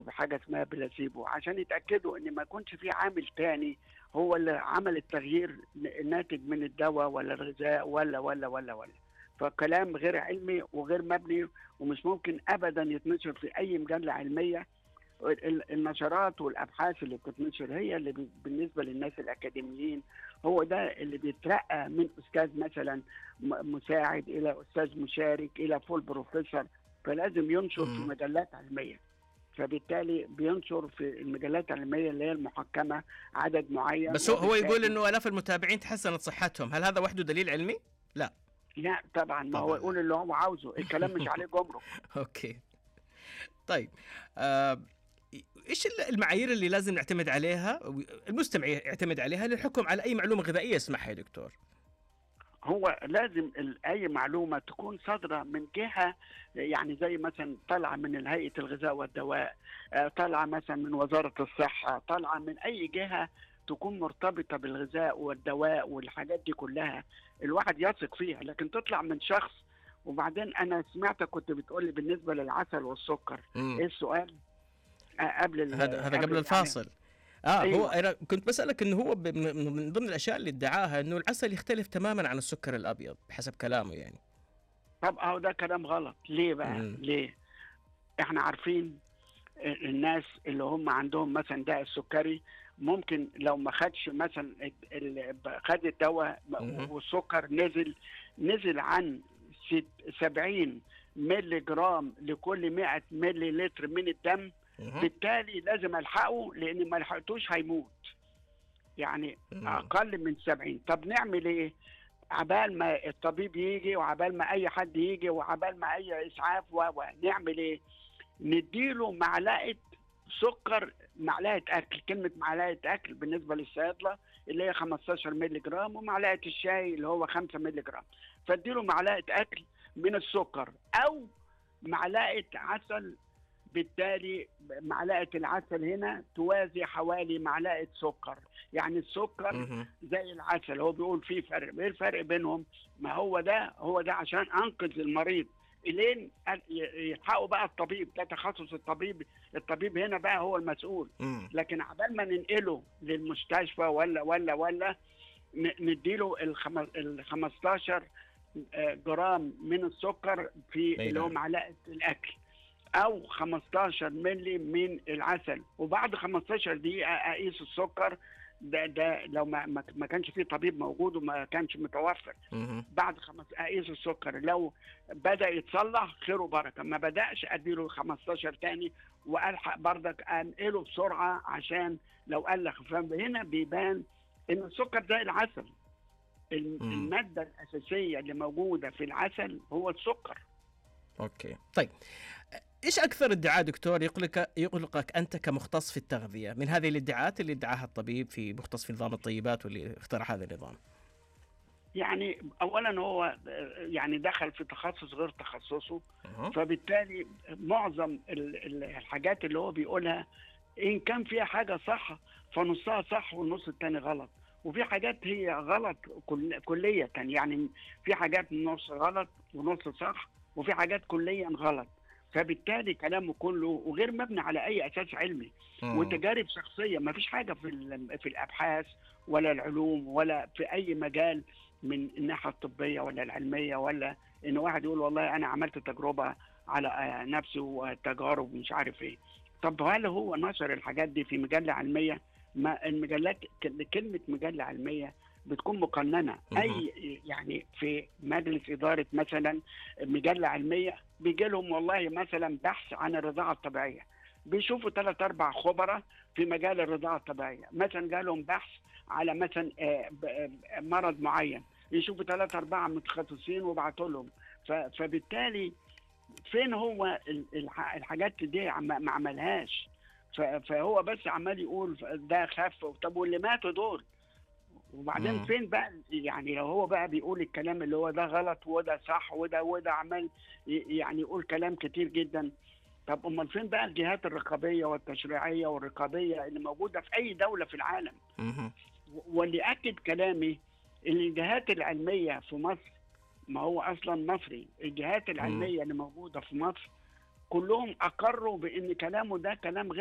بحاجه اسمها بلاسيبو عشان يتاكدوا ان ما يكونش في عامل تاني هو اللي عمل التغيير الناتج من الدواء ولا الغذاء ولا ولا ولا ولا فكلام غير علمي وغير مبني ومش ممكن ابدا يتنشر في اي مجله علميه النشرات والابحاث اللي بتتنشر هي اللي بالنسبه للناس الاكاديميين هو ده اللي بيترقى من استاذ مثلا مساعد الى استاذ مشارك الى فول بروفيسور فلازم ينشر في مجلات علميه فبالتالي بينشر في المجلات العلميه اللي هي المحكمه عدد معين بس هو هو يقول انه الاف المتابعين تحسنت صحتهم هل هذا وحده دليل علمي لا لا طبعا ما هو يقول اللي هو عاوزه الكلام مش عليه جمرك اوكي طيب آه ايش المعايير اللي لازم نعتمد عليها المستمع يعتمد عليها للحكم على اي معلومه غذائيه يسمعها يا دكتور هو لازم اي معلومه تكون صادره من جهه يعني زي مثلا طالعه من هيئه الغذاء والدواء طالعه مثلا من وزاره الصحه طالعه من اي جهه تكون مرتبطه بالغذاء والدواء والحاجات دي كلها الواحد يثق فيها لكن تطلع من شخص وبعدين انا سمعتك كنت بتقول لي بالنسبه للعسل والسكر مم. ايه السؤال قبل هذا هذا قبل الفاصل اه أيوة. هو انا كنت بسالك انه هو من ضمن الاشياء اللي ادعاها انه العسل يختلف تماما عن السكر الابيض بحسب كلامه يعني طب اهو ده كلام غلط ليه بقى مم. ليه احنا عارفين الناس اللي هم عندهم مثلا داء السكري ممكن لو ما خدش مثلا ال- خد الدواء مهم. والسكر نزل نزل عن ست- 70 مللي جرام لكل 100 مللي لتر من الدم مهم. بالتالي لازم الحقه لان ما لحقتوش هيموت يعني مم. اقل من 70 طب نعمل ايه عبال ما الطبيب يجي وعبال ما اي حد يجي وعبال ما اي اسعاف و و- نعمل ايه نديله معلقه سكر معلقه اكل كلمه معلقه اكل بالنسبه للصيادله اللي هي 15 مللي جرام ومعلقه الشاي اللي هو 5 مللي جرام فاديله معلقه اكل من السكر او معلقه عسل بالتالي معلقه العسل هنا توازي حوالي معلقه سكر يعني السكر مهم. زي العسل هو بيقول في فرق ايه الفرق بينهم ما هو ده هو ده عشان انقذ المريض الين يلحقوا بقى الطبيب ده تخصص الطبيب الطبيب هنا بقى هو المسؤول مم. لكن عبال ما ننقله للمستشفى ولا ولا ولا ن- نديله الخم- ال 15 آه، جرام من السكر في أي اللي هو نعم. معلقه الاكل او 15 ملي من العسل وبعد 15 دقيقه اقيس السكر ده ده لو ما ما ما كانش في طبيب موجود وما كانش متوفر مهم. بعد خمس اقيس السكر لو بدا يتصلح خير وبركه ما بداش اديله 15 تاني والحق بردك انقله بسرعه عشان لو قلق فهنا بيبان ان السكر زي العسل الم- مم. الماده الاساسيه اللي موجوده في العسل هو السكر اوكي طيب ايش اكثر ادعاء دكتور يقلق يقلقك انت كمختص في التغذيه من هذه الادعاءات اللي ادعاها الطبيب في مختص في نظام الطيبات واللي اخترع هذا النظام يعني اولا هو يعني دخل في تخصص غير تخصصه مهم. فبالتالي معظم ال- ال- الحاجات اللي هو بيقولها ان كان فيها حاجه صح فنصها صح والنص التاني غلط وفي حاجات هي غلط كل كلية يعني في حاجات نص غلط ونص صح وفي حاجات كليا غلط فبالتالي كلامه كله وغير مبني على اي اساس علمي مم. وتجارب شخصيه ما فيش حاجه في ال- في الابحاث ولا العلوم ولا في اي مجال من الناحيه الطبيه ولا العلميه ولا ان واحد يقول والله انا عملت تجربه على آه، نفسي وتجارب مش عارف ايه طب هل هو نشر الحاجات دي في مجله علميه ما المجلات ك- كلمه مجله علميه بتكون مقننه مهم. اي يعني في مجلس اداره مثلا مجله علميه بيجي لهم والله مثلا بحث عن الرضاعه الطبيعيه بيشوفوا ثلاث اربع خبراء في مجال الرضاعه الطبيعيه مثلا جالهم بحث على مثلا آه، ب- آه، مرض معين يشوفوا ثلاث اربعه متخصصين وبعتوا لهم ف- فبالتالي فين هو ال- الح- الحاجات دي عم- ما عملهاش ف- فهو بس عمال يقول ده خف طب واللي ماتوا دول وبعدين مم. فين بقى يعني لو هو بقى بيقول الكلام اللي هو ده غلط وده صح وده وده عمال ي- يعني يقول كلام كتير جدا طب امال فين بقى الجهات الرقابيه والتشريعيه والرقابيه اللي موجوده في اي دوله في العالم مهم. واللي اكد كلامي ان الجهات العلميه في مصر ما هو اصلا مصري الجهات العلميه اللي موجوده في مصر كلهم اقروا بان كلامه ده كلام غير